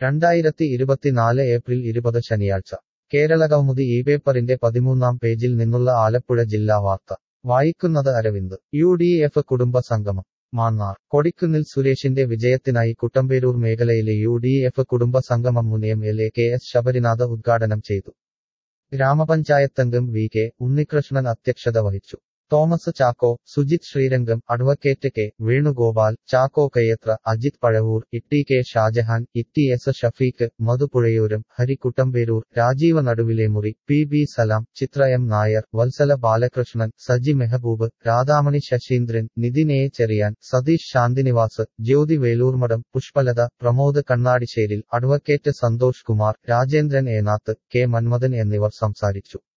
രണ്ടായിരത്തി ഇരുപത്തിനാല് ഏപ്രിൽ ഇരുപത് ശനിയാഴ്ച കേരളകൗമുദി ഈ പേപ്പറിന്റെ പതിമൂന്നാം പേജിൽ നിന്നുള്ള ആലപ്പുഴ ജില്ലാ വാർത്ത വായിക്കുന്നത് അരവിന്ദ് യു ഡി എഫ് കുടുംബ സംഗമം മാന്നാർ കൊടിക്കുന്നിൽ സുരേഷിന്റെ വിജയത്തിനായി കുട്ടമ്പേരൂർ മേഖലയിലെ യു ഡി എഫ് കുടുംബ സംഗമം മുൻ M L A K S Sabarinath ഉദ്ഘാടനം ചെയ്തു ഗ്രാമപഞ്ചായത്തംഗം വി കെ ഉണ്ണികൃഷ്ണൻ അധ്യക്ഷത വഹിച്ചു Thomas Chacko Sujith Srirangam advocate K Venugopal Chacko Kayyathra Ajith Pazhavoor Itty K Shajahan Itty S Shafeeq Madhupuzhayooram Harikuttamperoor Rajeeva Naduvilemuri P B Salam Chithra M Nair Vatsala Balakrishnan Saji Mehboob Radhamani Sasindran Nithin A Cherian Satheesh Santhinivas Jyothi Velurmadom Pushpalatha Pramod Kannadisseril advocate Santhosh Kumar Rajendran Enath K Manmathan എന്നിവർ സംസാരിച്ചു